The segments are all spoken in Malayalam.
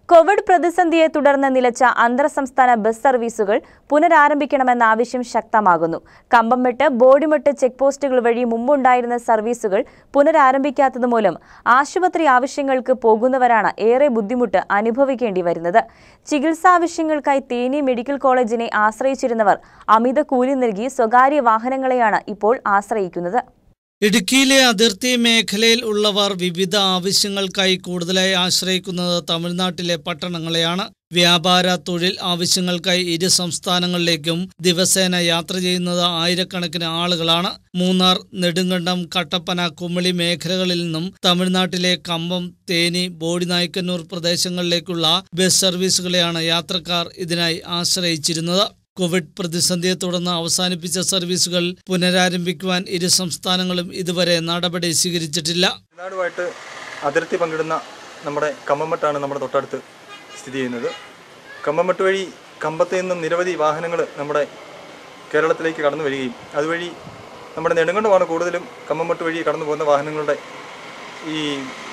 കോവിഡ് പ്രതിസന്ധിയെ തുടർന്ന് നിലച്ച അന്തർ സംസ്ഥാന ബസ് സർവീസുകൾ പുനരാരംഭിക്കണമെന്ന ആവശ്യം ശക്തമാകുന്നു കമ്പംമെട്ട് ബോഡിമെട്ട് ചെക്ക് പോസ്റ്റുകൾ വഴി മുമ്പുണ്ടായിരുന്ന സർവീസുകൾ പുനരാരംഭിക്കാത്തതുമൂലം ആശുപത്രി ആവശ്യങ്ങൾക്ക് പോകുന്നവരാണ് ഏറെ ബുദ്ധിമുട്ട് അനുഭവിക്കേണ്ടി വരുന്നത് ചികിത്സാവശ്യങ്ങൾക്കായി തേനി മെഡിക്കൽ കോളേജിനെ ആശ്രയിച്ചിരുന്നവർ അമിത കൂലി നൽകി സ്വകാര്യ വാഹനങ്ങളെയാണ് ഇപ്പോൾ ആശ്രയിക്കുന്നത് ഇടുക്കിയിലെ അതിർത്തി മേഖലയിൽ ഉള്ളവർ വിവിധ ആവശ്യങ്ങൾക്കായി കൂടുതലായി ആശ്രയിക്കുന്നത് തമിഴ്നാട്ടിലെ പട്ടണങ്ങളെയാണ് വ്യാപാര തൊഴിൽ ആവശ്യങ്ങൾക്കായി ഇരു സംസ്ഥാനങ്ങളിലേക്കും ദിവസേന യാത്ര ചെയ്യുന്നത് ആയിരക്കണക്കിന് ആളുകളാണ് മൂന്നാർ നെടുങ്കണ്ടം കട്ടപ്പന കുമളി മേഖലകളിൽ നിന്നും തമിഴ്നാട്ടിലെ കമ്പം തേനി ബോഡിനായ്ക്കന്നൂർ പ്രദേശങ്ങളിലേക്കുള്ള ബസ് സർവീസുകളെയാണ് യാത്രക്കാർ ഇതിനായി ആശ്രയിച്ചിരുന്നത് കോവിഡ് പ്രതിസന്ധിയെ തുടർന്ന് അവസാനിപ്പിച്ച സർവീസുകൾ പുനരാരംഭിക്കുവാൻ ഇരു സംസ്ഥാനങ്ങളും ഇതുവരെ നടപടി സ്വീകരിച്ചിട്ടില്ല തമിഴ്നാടുമായിട്ട് അതിർത്തി പങ്കിടുന്ന നമ്മുടെ കമ്പംമട്ടാണ് നമ്മുടെ തൊട്ടടുത്ത് സ്ഥിതി ചെയ്യുന്നത് കമ്പംമട്ട് വഴി കമ്പത്ത് നിന്നും നിരവധി വാഹനങ്ങൾ നമ്മുടെ കേരളത്തിലേക്ക് കടന്നു വരികയും അതുവഴി നമ്മുടെ നെടുങ്കണ്ടമാണ് കൂടുതലും കമ്പംമട്ട് വഴി കടന്നു പോകുന്ന വാഹനങ്ങളുടെ ഈ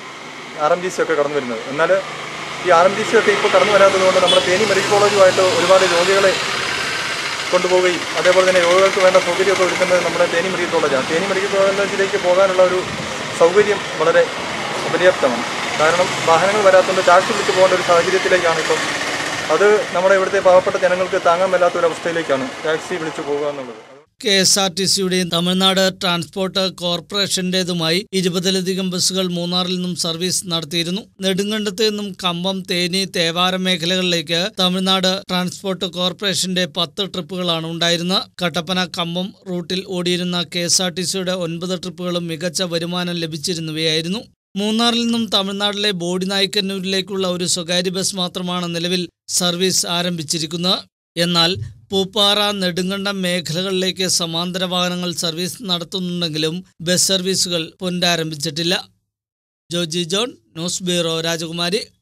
ആർ എം ജി സി ഒക്കെ കടന്നു വരുന്നത് എന്നാൽ ഈ ആർ എം ജി സി ഒക്കെ ഇപ്പോൾ കടന്നു വരാത്തത് കൊണ്ട് നമ്മുടെ തേനി മെഡിക്കൽ കോളേജുമായിട്ട് ഒരുപാട് രോഗികളെ കൊണ്ടുപോവുകയും അതേപോലെ തന്നെ രോഗികൾക്ക് വേണ്ട സൗകര്യമൊക്കെ ഒരുക്കുന്നത് നമ്മുടെ തേനി മെഡിക്കൽ കോളേജാണ് തേനി മെഡിക്കൽ കോളേജിലേക്ക് പോകാനുള്ള ഒരു സൗകര്യം വളരെ അപര്യാപ്തമാണ് കാരണം വാഹനങ്ങൾ വരാത്തതുകൊണ്ട് ടാക്സി വിളിച്ച് പോകേണ്ട ഒരു സാഹചര്യത്തിലേക്കാണ് ഇപ്പം അത് നമ്മുടെ ഇവിടുത്തെ പാവപ്പെട്ട ജനങ്ങൾക്ക് താങ്ങാൻ മേലാത്ത ഒരു അവസ്ഥയിലേക്കാണ് ടാക്സി വിളിച്ച് പോകുക എന്നുള്ളത് കെ എസ് ആർ ടി സിയുടെയും തമിഴ്നാട് ട്രാൻസ്പോർട്ട് കോർപ്പറേഷന്റേതുമായി ഇരുപതിലധികം ബസ്സുകൾ മൂന്നാറിൽ നിന്നും സർവീസ് നടത്തിയിരുന്നു നെടുങ്കണ്ടത്ത് നിന്നും കമ്പം തേനി തേവാരം മേഖലകളിലേക്ക് തമിഴ്നാട് ട്രാൻസ്പോർട്ട് കോർപ്പറേഷന്റെ പത്ത് ട്രിപ്പുകളാണ് ഉണ്ടായിരുന്നത് കട്ടപ്പന കമ്പം റൂട്ടിൽ ഓടിയിരുന്ന കെ എസ് ആർ ടി സിയുടെ ഒൻപത് ട്രിപ്പുകളും മികച്ച വരുമാനം ലഭിച്ചിരുന്നവയായിരുന്നു മൂന്നാറിൽ നിന്നും തമിഴ്നാട്ടിലെ ബോഡിനായ്ക്കന്നൂരിലേക്കുള്ള ഒരു സ്വകാര്യ ബസ് മാത്രമാണ് നിലവിൽ സർവീസ് ആരംഭിച്ചിരിക്കുന്നത് എന്നാൽ പൂപ്പാറ നെടുങ്കണ്ടം മേഖലകളിലേക്ക് സമാന്തര വാഹനങ്ങൾ സർവീസ് നടത്തുന്നുണ്ടെങ്കിലും ബസ് സർവീസുകൾ പുനരാരംഭിച്ചിട്ടില്ല ജോജി ജോൺ ന്യൂസ് ബ്യൂറോ രാജകുമാരി